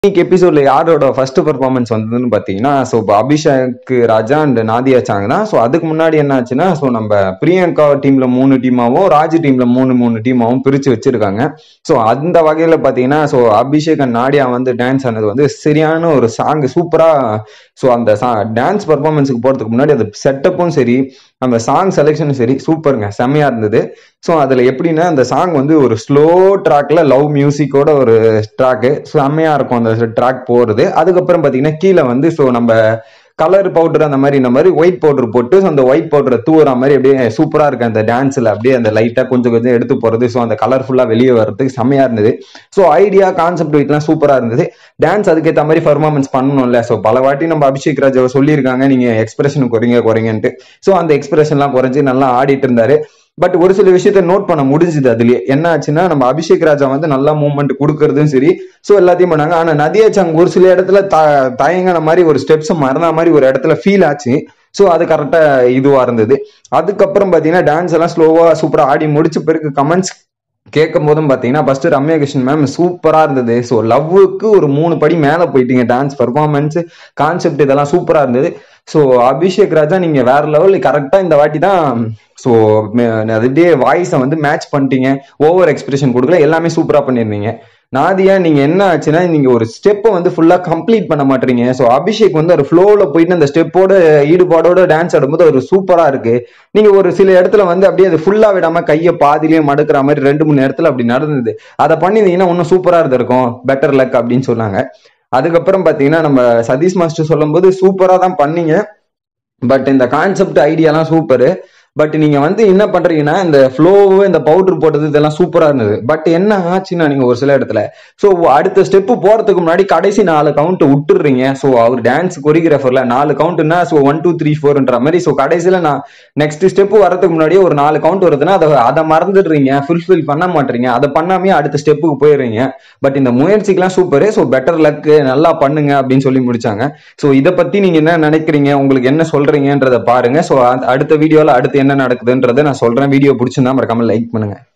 இன்னைக்கு எபிசோட்ல யாரோட ஃபர்ஸ்ட் பெர்ஃபார்மன்ஸ் வந்ததுன்னு பாத்தீங்கன்னா so Abhishek Raja and Nadia song தான் ஸோ அதுக்கு முன்னாடி என்ன ஆச்சுன்னா ஸோ நம்ம பிரியங்கா டீம்ல மூணு டீமாவும் ராஜ் டீம்ல மூணு மூணு டீமாவும் பிரிச்சு வச்சிருக்காங்க ஸோ அந்த வகையில பாத்தீங்கன்னா ஸோ அபிஷேக் அண்ட் நாடியா வந்து டான்ஸ் ஆனது வந்து சரியான ஒரு சாங் சூப்பரா ஸோ அந்த டான்ஸ் பர்ஃபார்மன்ஸுக்கு போறதுக்கு முன்னாடி அந்த செட்டப்பும் சரி அந்த சாங் செலெக்ஷனும் சரி சூப்பருங்க செம்மையா இருந்தது ஸோ அதுல எப்படின்னா அந்த சாங் வந்து ஒரு ஸ்லோ ட்ராக்ல லவ் மியூசிக்கோட ஒரு ட்ராக்கு செம்மையா இருக்கும் அந்த ட்ராக் போறது அதுக்கப்புறம் பாத்தீங்கன்னா கீழே வந்து ஸோ நம்ம கலர் பவுடர் அந்த மாதிரி இந்த மாதிரி ஒயிட் பவுடர் போட்டு so அந்த ஒயிட் பவுடரை தூவுற மாதிரி அப்படியே சூப்பரா இருக்கு அந்த டான்ஸ்ல அப்படியே அந்த லைட்டா கொஞ்சம் கொஞ்சம் எடுத்து போறது ஸோ அந்த கலர்ஃபுல்லா வெளியே வர்றதுக்கு செம்மையா இருந்தது ஸோ ஐடியா கான்செப்ட் வைட்லாம் சூப்பரா இருந்தது டான்ஸ் அதுக்கேற்ற மாதிரி பர்ஃபார்மன்ஸ் பண்ணணும்ல ஸோ பல வாட்டி நம்ம அபிஷேக் ராஜாவை சொல்லியிருக்காங்க நீங்க எக்ஸ்பிரஷன் குறைங்க குறைங்கன்ட்டு ஸோ அந்த எக்ஸ்பிரஷன்லாம் குறைஞ்சு நல்லா ஆடிட்டு இருந்தாரு பட் ஒரு சில விஷயத்த நோட் பண்ண முடிஞ்சுது அதுலயே என்ன ஆச்சுன்னா நம்ம அபிஷேக் ராஜா வந்து நல்லா மூவ்மெண்ட் கொடுக்கறதும் சரி ஸோ எல்லாத்தையும் பண்ணாங்க ஆனா நதியா சங் ஒரு சில இடத்துல த தயங்கின மாதிரி ஒரு ஸ்டெப்ஸ் மறந்த மாதிரி ஒரு இடத்துல ஃபீல் ஆச்சு ஸோ அது கரெக்டா இதுவா இருந்தது அதுக்கப்புறம் பாத்தீங்கன்னா டான்ஸ் எல்லாம் ஸ்லோவா சூப்பரா ஆடி முடிச்ச பிறகு கமெண்ட்ஸ் கேட்கும் போதும் பார்த்தீங்கன்னா ஃபர்ஸ்ட் ரம்யா கிருஷ்ணன் மேம் சூப்பராக இருந்தது ஸோ லவ்வுக்கு ஒரு மூணு படி மேலே போயிட்டீங்க டான்ஸ் பர்ஃபார்மன்ஸ் கான்செப்ட் இதெல்லாம் சூப்பராக இருந்தது ஸோ அபிஷேக் ராஜா நீங்கள் வேற லெவல் கரெக்டாக இந்த வாட்டி தான் ஸோ அதுடே வாய்ஸை வந்து மேட்ச் பண்ணிட்டீங்க ஓவர் எக்ஸ்பிரஷன் கொடுக்கல எல்லாமே சூப்பராக பண்ணியிருந்தீங்க நாதியா நீங்க என்ன ஆச்சுன்னா நீங்க ஒரு ஸ்டெப்பை வந்து ஃபுல்லா கம்ப்ளீட் பண்ண மாட்டீங்க ஸோ அபிஷேக் வந்து ஒரு ஃப்ளோவில் போயிட்டு அந்த ஸ்டெப்போட ஈடுபாடோட டான்ஸ் ஆடும்போது ஒரு சூப்பரா இருக்கு நீங்க ஒரு சில இடத்துல வந்து அப்படியே அது ஃபுல்லா விடாம கையை பாதிலேயே மடக்கிற மாதிரி ரெண்டு மூணு இடத்துல அப்படி நடந்தது அதை பண்ணிருந்தீங்கன்னா இன்னும் சூப்பரா இருந்திருக்கும் பெட்டர் லக் அப்படின்னு சொன்னாங்க அதுக்கப்புறம் பாத்தீங்கன்னா நம்ம சதீஷ் மாஸ்டர் சொல்லும்போது சூப்பரா தான் பண்ணீங்க பட் இந்த கான்செப்ட் ஐடியாலாம் சூப்பரு பட் நீங்க வந்து என்ன பண்றீங்கன்னா இந்த ஃப்ளோவு இந்த பவுடர் போட்டது இதெல்லாம் சூப்பரா இருந்தது பட் என்ன ஆச்சுன்னா நீங்க ஒரு சில இடத்துல ஸோ அடுத்த ஸ்டெப் போறதுக்கு முன்னாடி கடைசி நாலு கவுண்ட் விட்டுறீங்க ஸோ அவர் டான்ஸ் கொரியோகிராஃபர்ல நாலு கவுண்ட்னா ஸோ ஒன் டூ த்ரீ ஃபோர்ன்ற மாதிரி ஸோ கடைசியில நான் நெக்ஸ்ட் ஸ்டெப் வரதுக்கு முன்னாடியே ஒரு நாலு கவுண்ட் வருதுன்னா அதை அதை மறந்துடுறீங்க ஃபுல்ஃபில் பண்ண மாட்டீங்க அதை பண்ணாமே அடுத்த ஸ்டெப்புக்கு போயிடுறீங்க பட் இந்த முயற்சிக்கெல்லாம் சூப்பரு ஸோ பெட்டர் லக் நல்லா பண்ணுங்க அப்படின்னு சொல்லி முடிச்சாங்க ஸோ இதை பத்தி நீங்க என்ன நினைக்கிறீங்க உங்களுக்கு என்ன சொல்றீங்கன்றத பாருங்க ஸோ அடுத்த வீடியோல அடுத்து என்ன நடக்குதுன்றதை நான் சொல்றேன் வீடியோ பிடிச்சிருந்தா மறக்காம லைக் பண்ணுங்க